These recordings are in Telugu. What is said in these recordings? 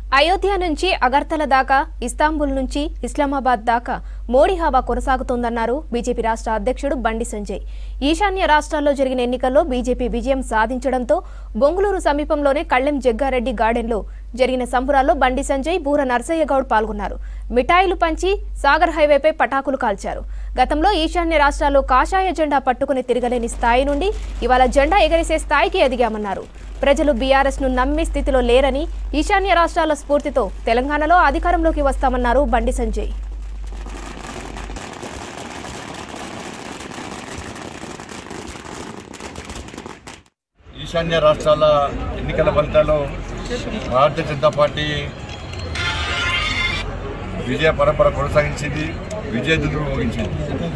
అయోధ్య నుంచి అగర్తల దాకా ఇస్తాంబుల్ నుంచి ఇస్లామాబాద్ దాకా మోడీ హవా కొనసాగుతోందన్నారు బీజేపీ రాష్ట్ర అధ్యక్షుడు బండి సంజయ్ ఈశాన్య రాష్ట్రాల్లో జరిగిన ఎన్నికల్లో బీజేపీ విజయం సాధించడంతో బొంగుళూరు సమీపంలోనే కళ్ళెం జగ్గారెడ్డి గార్డెన్లో జరిగిన సంబురాల్లో బండి సంజయ్ బూర నర్సయ్య గౌడ్ పాల్గొన్నారు మిఠాయిలు పంచి సాగర్ హైవేపై పటాకులు కాల్చారు గతంలో ఈశాన్య రాష్ట్రాల్లో కాషాయ జెండా పట్టుకుని తిరగలేని స్థాయి నుండి ఇవాళ జెండా ఎగరేసే స్థాయికి ఎదిగామన్నారు ప్రజలు బీఆర్ఎస్ ను నమ్మే స్థితిలో లేరని ఈశాన్య రాష్ట్రాల స్ఫూర్తితో తెలంగాణలో అధికారంలోకి వస్తామన్నారు బండి సంజయ్ ఈశాన్య రాష్ట్రాల ఎన్నికల ఫలితాల్లో భారతీయ జనతా పార్టీ విజయ పరంపర కొనసాగించింది విజయదులు ముగించింది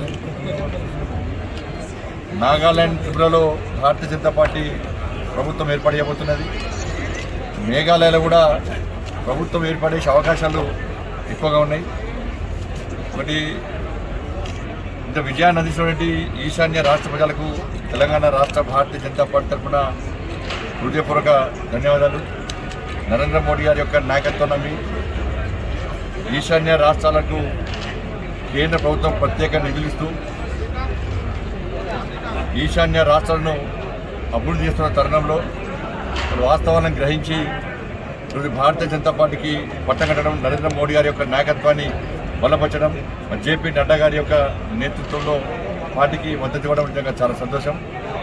నాగాలాండ్ త్రిపురలో భారతీయ జనతా పార్టీ ప్రభుత్వం ఏర్పాటు చేయబోతున్నది మేఘాలయలో కూడా ప్రభుత్వం ఏర్పడే అవకాశాలు ఎక్కువగా ఉన్నాయి ఒకటి ఇంత విజయాన్ని అందించినటువంటి ఈశాన్య రాష్ట్ర ప్రజలకు తెలంగాణ రాష్ట్ర భారతీయ జనతా పార్టీ తరఫున హృదయపూర్వక ధన్యవాదాలు నరేంద్ర మోడీ గారి యొక్క నాయకత్వం నమ్మి ఈశాన్య రాష్ట్రాలకు కేంద్ర ప్రభుత్వం ప్రత్యేక నిధులు ఇస్తూ ఈశాన్య రాష్ట్రాలను అభివృద్ధి చేస్తున్న తరుణంలో ఇప్పుడు వాస్తవాలను గ్రహించి ఇప్పుడు భారతీయ జనతా పార్టీకి పట్టం కట్టడం నరేంద్ర మోడీ గారి యొక్క నాయకత్వాన్ని బలపరచడం మరి జేపీ నడ్డా గారి యొక్క నేతృత్వంలో పార్టీకి మద్దతు ఇవ్వడం నిజంగా చాలా సంతోషం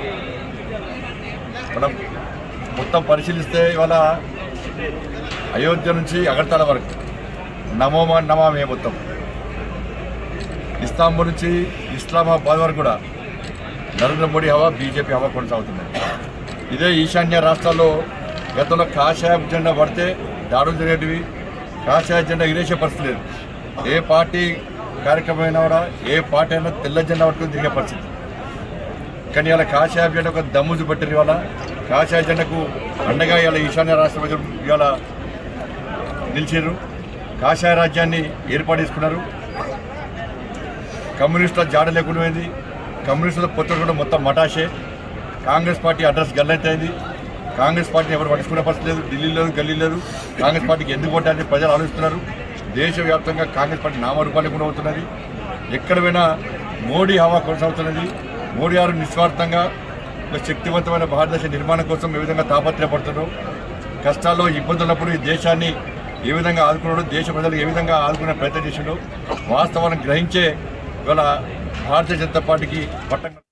మనం మొత్తం పరిశీలిస్తే ఇవాళ అయోధ్య నుంచి అగర్తల వరకు నమోమా నమామే మొత్తం ఇస్తాంబుల్ నుంచి ఇస్లామాబాద్ వరకు కూడా నరేంద్ర మోడీ హవా బీజేపీ హవా కొనసాగుతుంది ఇదే ఈశాన్య రాష్ట్రాల్లో గతంలో కాషాయ జెండా పడితే దాడులు జరిగేటివి కాషాయ జెండా ఎగిరేసే పరిస్థితి లేదు ఏ పార్టీ కార్యక్రమం అయినా కూడా ఏ పార్టీ అయినా తెల్ల జెండా పట్టుకుని తిరిగే పరిస్థితి కానీ ఇవాళ కాషాయ జెండా ఒక దమ్ము చూపెట్టారు ఇవాళ కాషాయ జెండాకు అండగా ఇవాళ ఈశాన్య రాష్ట్ర ప్రజలు ఇవాళ నిలిచారు కాషాయ రాజ్యాన్ని ఏర్పాటు చేసుకున్నారు కమ్యూనిస్టుల జాడ లేకుండా పోయింది కమ్యూనిస్టుల పొత్తు కూడా మొత్తం మటాషే కాంగ్రెస్ పార్టీ అడ్రస్ గల్లెత్తైంది కాంగ్రెస్ పార్టీని ఎవరు పట్టించుకునే పరిస్థితి లేదు ఢిల్లీ లేదు గల్లీ లేదు కాంగ్రెస్ పార్టీకి ఎందుకు కొట్టాలని ప్రజలు ఆలోచిస్తున్నారు దేశవ్యాప్తంగా కాంగ్రెస్ పార్టీ నామరూపాలు కూడా అవుతున్నది ఎక్కడ పోయినా మోడీ హవా కొనసాగుతున్నది మోడీ గారు నిస్వార్థంగా ఒక శక్తివంతమైన భారతదేశ నిర్మాణం కోసం ఏ విధంగా తాపత్రయపడుతున్నారు కష్టాల్లో ఇబ్బందులు ఉన్నప్పుడు ఈ దేశాన్ని ఏ విధంగా ఆదుకున్నాడు దేశ ప్రజలు ఏ విధంగా ఆదుకునే ప్రయత్నం చేసిండో వాస్తవాలను గ్రహించే ఇవాళ భారతీయ జనతా పార్టీకి పట్టం